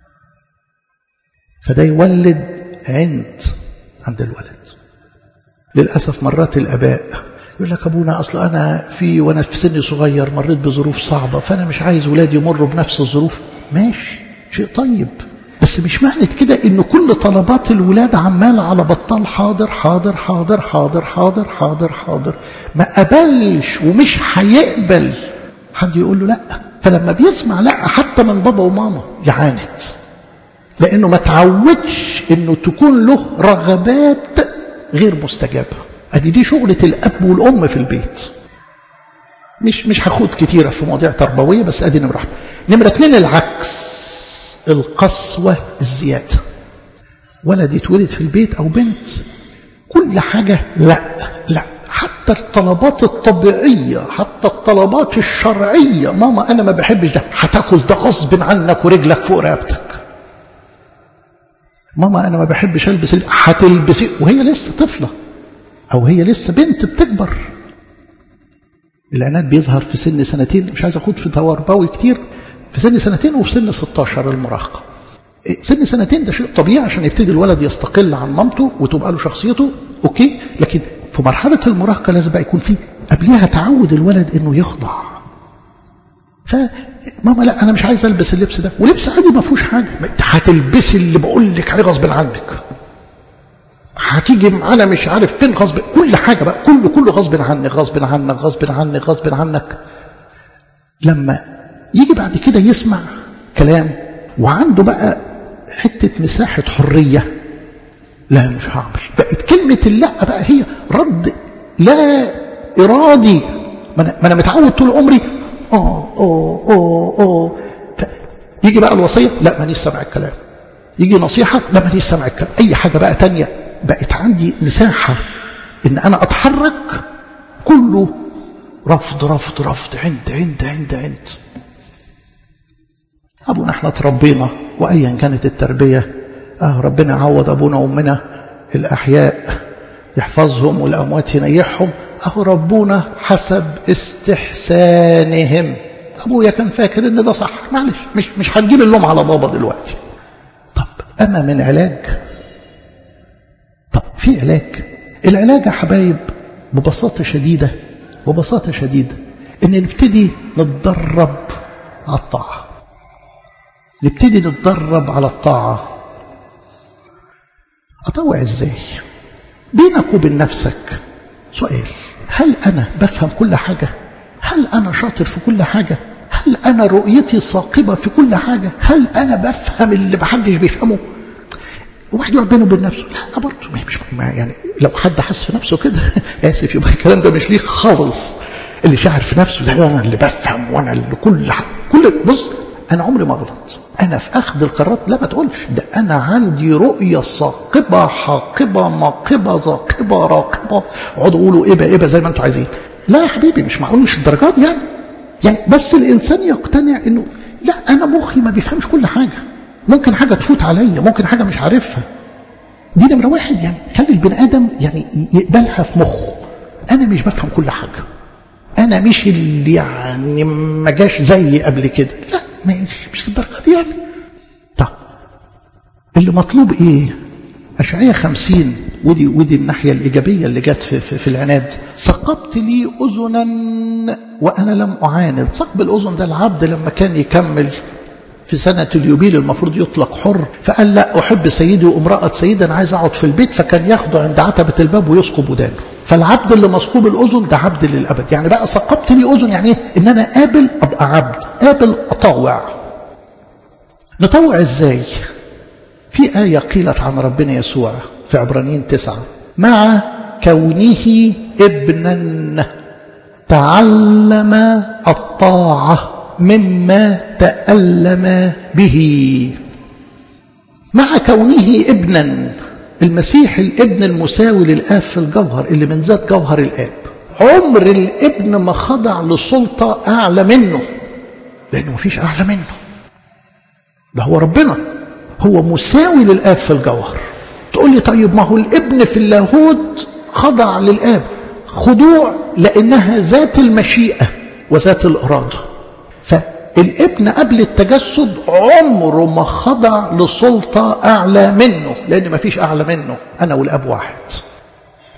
فده يولد عند عند الولد للأسف مرات الآباء يقول لك أبونا أصل أنا في وأنا في سن صغير مريت بظروف صعبة فأنا مش عايز ولادي يمروا بنفس الظروف ماشي شيء طيب بس مش معنى كده ان كل طلبات الولاد عمال على بطال حاضر حاضر حاضر حاضر حاضر حاضر حاضر ما قبلش ومش هيقبل حد يقول له لا فلما بيسمع لا حتى من بابا وماما يعاند لانه ما تعودش انه تكون له رغبات غير مستجابه ادي دي شغله الاب والام في البيت مش مش هاخد كتيره في مواضيع تربويه بس ادي نمره واحده نمره اتنين العكس القسوة الزيادة ولد يتولد في البيت أو بنت كل حاجة لا لا حتى الطلبات الطبيعية حتى الطلبات الشرعية ماما أنا ما بحبش ده هتاكل ده غصب عنك ورجلك فوق رقبتك ماما أنا ما بحبش ألبس هتلبسي وهي لسه طفلة أو هي لسه بنت بتكبر العناد بيظهر في سن سنتين مش عايز أخد في توربوي كتير في سن سنتين وفي سن 16 المراهقة سن سنتين ده شيء طبيعي عشان يبتدي الولد يستقل عن مامته وتبقى له شخصيته اوكي لكن في مرحلة المراهقة لازم بقى يكون في قبلها تعود الولد انه يخضع فماما لا انا مش عايز البس اللبس ده ولبس عادي ما فيهوش حاجه هتلبسي اللي بقول لك عليه غصب عنك هتيجي معانا مش عارف فين غصب كل حاجه بقى كله كله غصب عنك غصب عنك غصب عنك غصب عنك لما يجي بعد كده يسمع كلام وعنده بقى حتة مساحة حرية لا مش هعمل بقت كلمة اللا بقى هي رد لا إرادي ما أنا متعود طول عمري اه اه اه اه يجي بقى الوصية لا مانيش سامع الكلام يجي نصيحة لا مانيش سامع الكلام أي حاجة بقى تانية بقت عندي مساحة إن أنا أتحرك كله رفض رفض رفض عند عند عند عند أبونا احنا تربينا وأيا كانت التربية آه ربنا يعوض أبونا وأمنا الأحياء يحفظهم والأموات ينيحهم أهو ربنا حسب استحسانهم أبويا كان فاكر إن ده صح معلش مش مش هنجيب اللوم على بابا دلوقتي طب أما من علاج طب في علاج العلاج يا حبايب ببساطة شديدة ببساطة شديدة إن نبتدي نتدرب على الطاعة نبتدي نتدرب على الطاعة أطوع إزاي بينك وبين نفسك سؤال هل أنا بفهم كل حاجة هل أنا شاطر في كل حاجة هل أنا رؤيتي ثاقبة في كل حاجة هل أنا بفهم اللي محدش بيفهمه واحد يقعد بينه وبين نفسه لا أنا برضه مش يعني لو حد حس في نفسه كده آسف يبقى الكلام ده مش ليه خالص اللي شاعر في نفسه ده أنا اللي بفهم وأنا اللي كل حاجة كل بص أنا عمري ما غلط أنا في أخذ القرارات لا ما تقولش ده أنا عندي رؤية ثاقبة حاقبة ناقبة ذاقبة راقبة اقعدوا قولوا إبا إبا زي ما أنتم عايزين لا يا حبيبي مش معقول مش الدرجات يعني يعني بس الإنسان يقتنع إنه لا أنا مخي ما بيفهمش كل حاجة ممكن حاجة تفوت عليا ممكن حاجة مش عارفها دي نمرة واحد يعني خلي البني آدم يعني يقبلها في مخه أنا مش بفهم كل حاجة أنا مش اللي يعني ما جاش زيي قبل كده لا ماشي مش للدرجة دي يعني طب اللي مطلوب ايه أشعية خمسين ودي, ودي الناحية الإيجابية اللي جت في, في, في العناد ثقبت لي أذنا وأنا لم أعاند ثقب الأذن ده العبد لما كان يكمل في سنة اليوبيل المفروض يطلق حر فقال لا أحب سيدي وامرأة سيدي أنا عايز أقعد في البيت فكان ياخده عند عتبة الباب ويثقب ودانه فالعبد اللي مثقوب الأذن ده عبد للأبد يعني بقى ثقبت لي أذن يعني إيه؟ إن أنا قابل أبقى عبد قابل أطاوع نطوع إزاي في آية قيلت عن ربنا يسوع في عبرانيين تسعة مع كونه ابنا تعلم الطاعة مما تألم به مع كونه ابنا المسيح الابن المساوي للآب في الجوهر اللي من ذات جوهر الآب عمر الابن ما خضع لسلطة أعلى منه لأنه مفيش أعلى منه ده هو ربنا هو مساوي للآب في الجوهر تقول لي طيب ما هو الابن في اللاهوت خضع للآب خضوع لأنها ذات المشيئة وذات الإرادة فالابن قبل التجسد عمره ما خضع لسلطة أعلى منه لأن ما فيش أعلى منه أنا والأب واحد طيب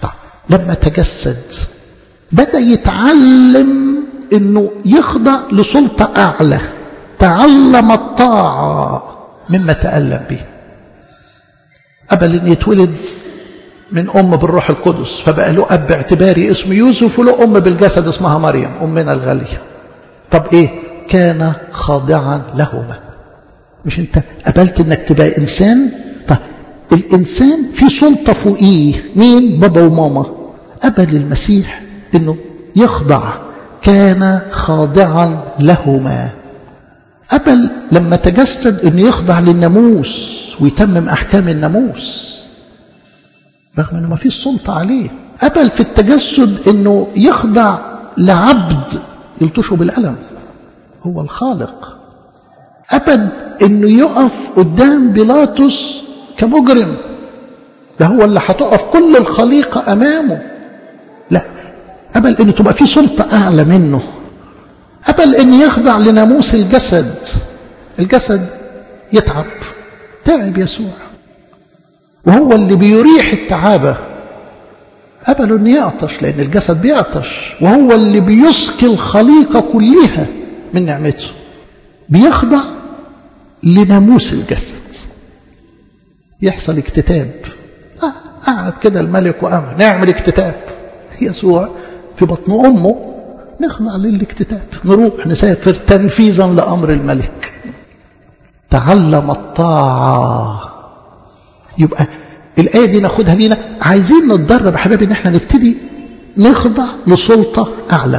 لما تجسد بدأ يتعلم انه يخضع لسلطة اعلى تعلم الطاعة مما تألم به قبل ان يتولد من ام بالروح القدس فبقى له اب باعتباري اسمه يوسف وله ام بالجسد اسمها مريم امنا الغالية طب ايه كان خاضعا لهما مش انت قبلت انك تبقى انسان طب الانسان في سلطة فوقيه مين بابا وماما قبل المسيح انه يخضع كان خاضعا لهما قبل لما تجسد انه يخضع للناموس ويتمم احكام الناموس رغم انه ما فيش سلطه عليه قبل في التجسد انه يخضع لعبد يلطشه بالقلم هو الخالق ابد انه يقف قدام بيلاطس كمجرم ده هو اللي هتقف كل الخليقه امامه لا قبل انه تبقى في سلطه اعلى منه قبل ان يخضع لناموس الجسد الجسد يتعب تعب يسوع وهو اللي بيريح التعابة قبلوا ان يعطش لان الجسد بيعطش وهو اللي بيسقي الخليقة كلها من نعمته بيخضع لناموس الجسد يحصل اكتتاب آه قعد كده الملك وأمر نعمل اكتتاب يسوع في بطن أمه نخضع للاكتتاب نروح نسافر تنفيذا لأمر الملك تعلم الطاعة يبقى الآية دي ناخدها لينا عايزين نتدرب يا حبايبي إن احنا نبتدي نخضع لسلطة أعلى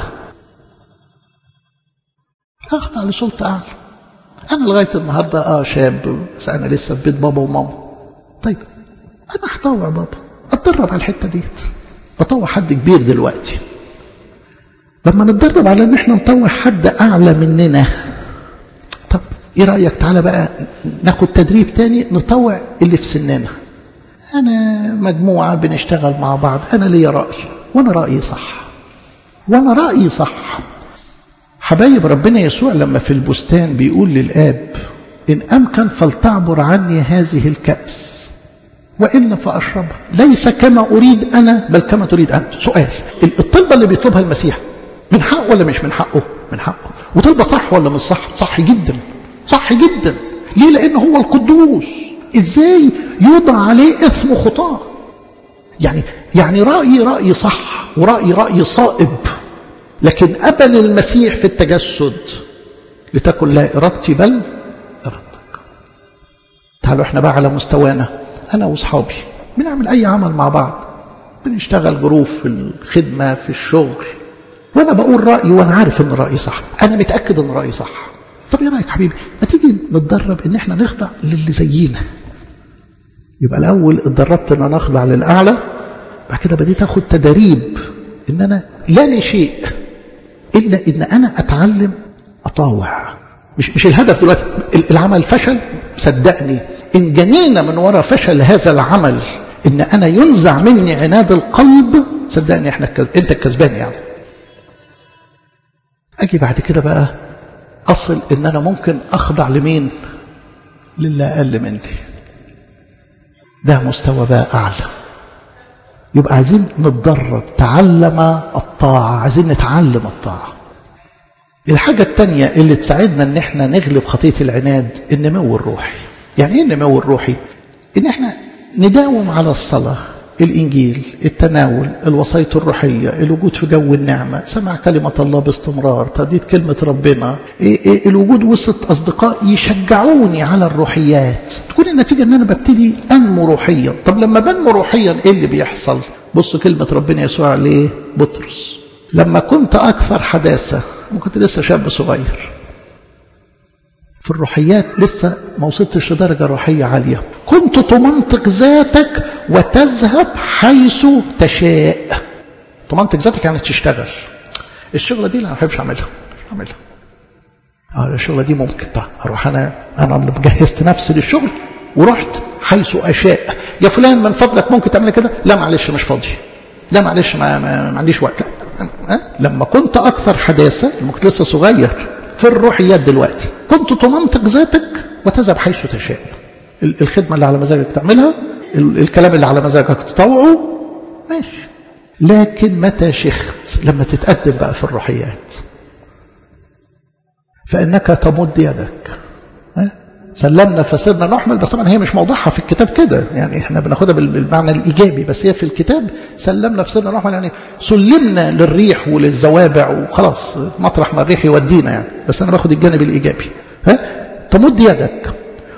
أخضع لسلطة أعلى أنا لغاية النهاردة آه شاب بس أنا لسه في بيت بابا وماما طيب أنا هطوع بابا أتدرب على الحتة ديت بطوع حد كبير دلوقتي لما نتدرب على ان احنا نطوع حد اعلى مننا طب ايه رايك تعالى بقى ناخد تدريب تاني نطوع اللي في سننا انا مجموعه بنشتغل مع بعض انا ليا راي وانا رايي صح وانا رايي صح حبايب ربنا يسوع لما في البستان بيقول للاب ان امكن فلتعبر عني هذه الكاس وإلا فأشربها ليس كما أريد أنا بل كما تريد أنت سؤال الطلبة اللي بيطلبها المسيح من حقه ولا مش من حقه من حقه وطلبة صح ولا مش صح صح جدا صح جدا ليه لأنه هو القدوس إزاي يوضع عليه إثم خطاه يعني يعني رأيي رأي صح ورأيي رأي صائب لكن قبل المسيح في التجسد لتكن لا إرادتي بل إرادتك تعالوا احنا بقى على مستوانا أنا وأصحابي بنعمل أي عمل مع بعض بنشتغل جروب في الخدمة في الشغل وأنا بقول رأيي وأنا عارف إن رأيي صح أنا متأكد إن رأيي صح طب إيه رأيك حبيبي ما تيجي نتدرب إن إحنا نخضع للي زينا يبقى الأول اتدربت إن أنا أخضع للأعلى بعد كده بديت أخد تدريب إن أنا لا لشيء إلا إن أنا أتعلم أطاوع مش مش الهدف دلوقتي العمل فشل صدقني إن جنينا من وراء فشل هذا العمل إن أنا ينزع مني عناد القلب صدقني إحنا الكز... أنت الكسبان يعني أجي بعد كده بقى أصل إن أنا ممكن أخضع لمين للي أقل مني ده مستوى بقى أعلى يبقى عايزين نتدرب تعلم الطاعة عايزين نتعلم الطاعة الحاجة التانية اللي تساعدنا ان احنا نغلب خطية العناد النمو الروحي يعني ايه النمو الروحي ان احنا نداوم على الصلاة الإنجيل التناول الوصاية الروحية الوجود في جو النعمة سمع كلمة الله باستمرار ترديد كلمة ربنا الوجود وسط أصدقاء يشجعوني على الروحيات تكون النتيجة أن أنا ببتدي أنمو روحيا طب لما بنمو روحيا إيه اللي بيحصل بص كلمة ربنا يسوع ليه بطرس لما كنت أكثر حداثة كنت لسه شاب صغير في الروحيات لسه ما وصلتش لدرجة روحية عالية كنت تمنطق ذاتك وتذهب حيث تشاء تمنطق ذاتك يعني تشتغل الشغلة دي لا ما بحبش أعملها مش أعملها آه الشغلة دي ممكن طيب أروح أنا أنا اللي جهزت نفسي للشغل ورحت حيث أشاء يا فلان من فضلك ممكن تعمل كده لا معلش مش فاضي لا معلش ما, ما, ما عنديش وقت لا أه؟ لما كنت أكثر حداثة لما كنت لسه صغير في الروحيات دلوقتي كنت تمنطق ذاتك وتذهب حيث تشاء الخدمة اللي على مزاجك تعملها الكلام اللي على مزاجك تطوعه ماشي لكن متى شخت لما تتقدم بقى في الروحيات فإنك تمد يدك ها؟ سلمنا فسرنا نحمل بس طبعا هي مش موضوعها في الكتاب كده يعني احنا بناخدها بالمعنى الايجابي بس هي في الكتاب سلمنا فسرنا نحمل يعني سلمنا للريح وللزوابع وخلاص مطرح ما الريح يودينا يعني بس انا باخد الجانب الايجابي ها تمد يدك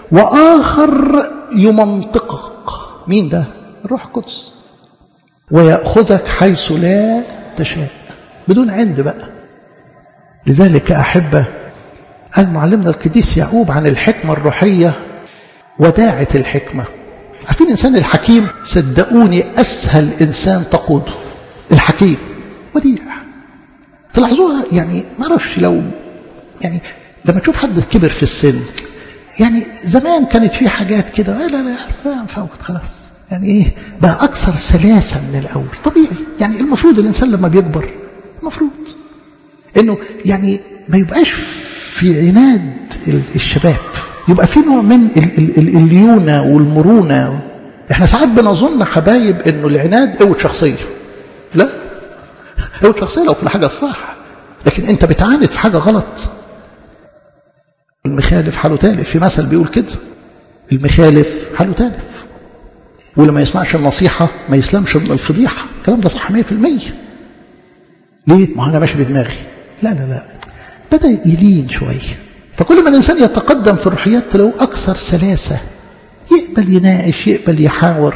واخر يمنطقك مين ده الروح القدس وياخذك حيث لا تشاء بدون عند بقى لذلك احبه قال معلمنا القديس يعقوب عن الحكمة الروحية وداعة الحكمة عارفين الإنسان الحكيم صدقوني أسهل إنسان تقوده الحكيم وديع تلاحظوها يعني ما اعرفش لو يعني لما تشوف حد كبر في السن يعني زمان كانت في حاجات كده لا لا لا فوت خلاص يعني ايه بقى اكثر سلاسه من الاول طبيعي يعني المفروض الانسان لما بيكبر المفروض انه يعني ما يبقاش في عناد الشباب يبقى في نوع من الليونة والمرونة احنا ساعات بنظن حبايب انه العناد قوة شخصية لا قوة شخصية لو في الحاجة الصح لكن انت بتعاند في حاجة غلط المخالف حاله تالف في مثل بيقول كده المخالف حاله تالف واللي ما يسمعش النصيحة ما يسلمش من الفضيحة الكلام ده صح 100% ليه؟ ما انا ماشي بدماغي لا لا لا بدأ يلين شوية فكل ما الإنسان يتقدم في الروحيات تلاقوه أكثر سلاسة يقبل يناقش يقبل يحاور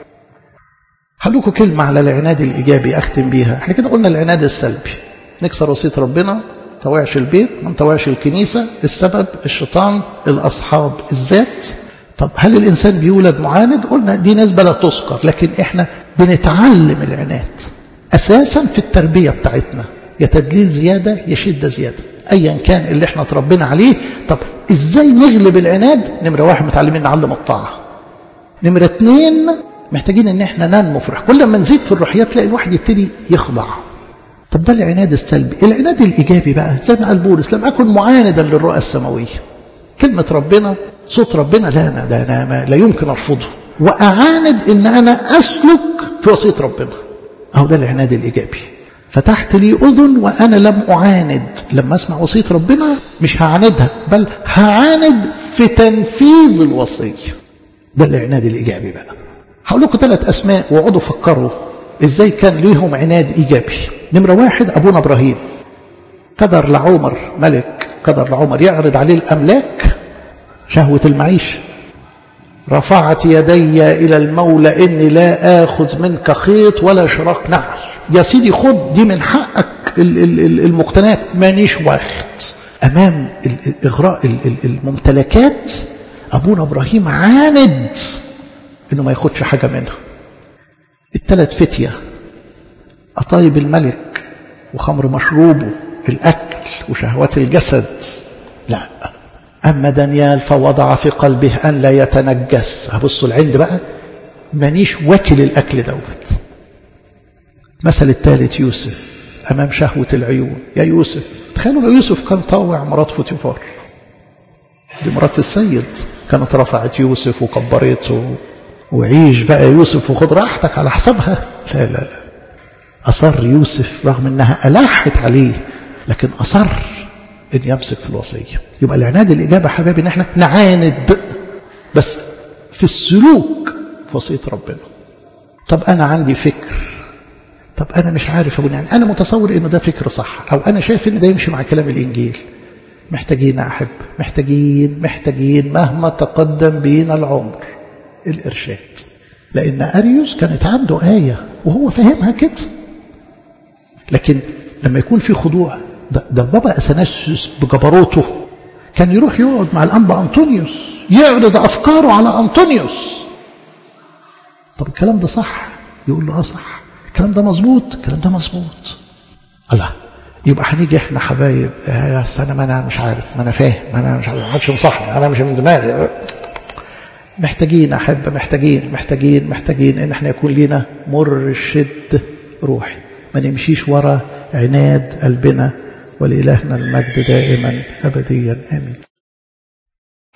هقول كلمة على العناد الإيجابي أختم بيها احنا كده قلنا العناد السلبي نكسر وصية ربنا توعش البيت ما توعش الكنيسة السبب الشيطان الأصحاب الذات طب هل الإنسان بيولد معاند قلنا دي نسبة لا تذكر لكن احنا بنتعلم العناد أساسا في التربية بتاعتنا يا تدليل زيادة يا شدة زيادة أيا كان اللي احنا اتربينا عليه طب ازاي نغلب العناد نمرة واحد متعلمين نعلم الطاعة نمرة اتنين محتاجين ان احنا ننمو في الروح كل ما نزيد في الروحيات تلاقي الواحد يبتدي يخضع طب ده العناد السلبي العناد الايجابي بقى زي ما قال بولس لم اكن معاندا للرؤى السماويه كلمه ربنا صوت ربنا لا أنا ده انا ما لا يمكن ارفضه واعاند ان انا اسلك في وصيه ربنا اهو ده العناد الايجابي فتحت لي أذن وأنا لم أعاند لما أسمع وصية ربنا مش هعاندها بل هعاند في تنفيذ الوصية ده العناد الإيجابي بقى هقول لكم ثلاث أسماء واقعدوا فكروا إزاي كان ليهم عناد إيجابي نمرة واحد أبونا إبراهيم قدر لعمر ملك قدر لعمر يعرض عليه الأملاك شهوة المعيشة رفعت يدي إلى المولى إني لا آخذ منك خيط ولا شراك نعل يا سيدي خد دي من حقك المقتنيات مانيش واخد أمام إغراء الممتلكات أبونا إبراهيم عاند إنه ما ياخدش حاجة منها الثلاث فتية أطايب الملك وخمر مشروبه الأكل وشهوات الجسد لا أما دانيال فوضع في قلبه أن لا يتنجس هبصوا العند بقى مانيش واكل الأكل دوت مثل الثالث يوسف أمام شهوة العيون يا يوسف تخيلوا لو يوسف كان طاوع مرات فوتيفار دي مرات السيد كانت رفعت يوسف وكبرته وعيش بقى يوسف وخد راحتك على حسابها لا لا لا أصر يوسف رغم أنها ألحت عليه لكن أصر أن يمسك في الوصية يبقى العناد الإجابة حبايبي أن احنا نعاند بس في السلوك في وصية ربنا طب أنا عندي فكر طب أنا مش عارف أقول يعني أنا متصور إنه ده فكر صح أو أنا شايف إن ده يمشي مع كلام الإنجيل محتاجين أحب محتاجين محتاجين مهما تقدم بينا العمر الإرشاد لأن أريوس كانت عنده آية وهو فاهمها كده لكن لما يكون في خضوع ده, ده بابا أثناسيوس بجبروته كان يروح يقعد مع الأنبا أنطونيوس يعرض أفكاره على أنطونيوس طب الكلام ده صح يقول له اه صح الكلام ده مظبوط الكلام ده مظبوط الله يبقى هنيجي احنا حبايب يا انا ما انا مش عارف ما انا فاهم ما انا مش عارف ما حدش ينصحني انا مش من دماغي محتاجين احب محتاجين محتاجين محتاجين ان احنا يكون لنا مرشد روحي ما نمشيش ورا عناد قلبنا ولإلهنا المجد دائما أبديا آمين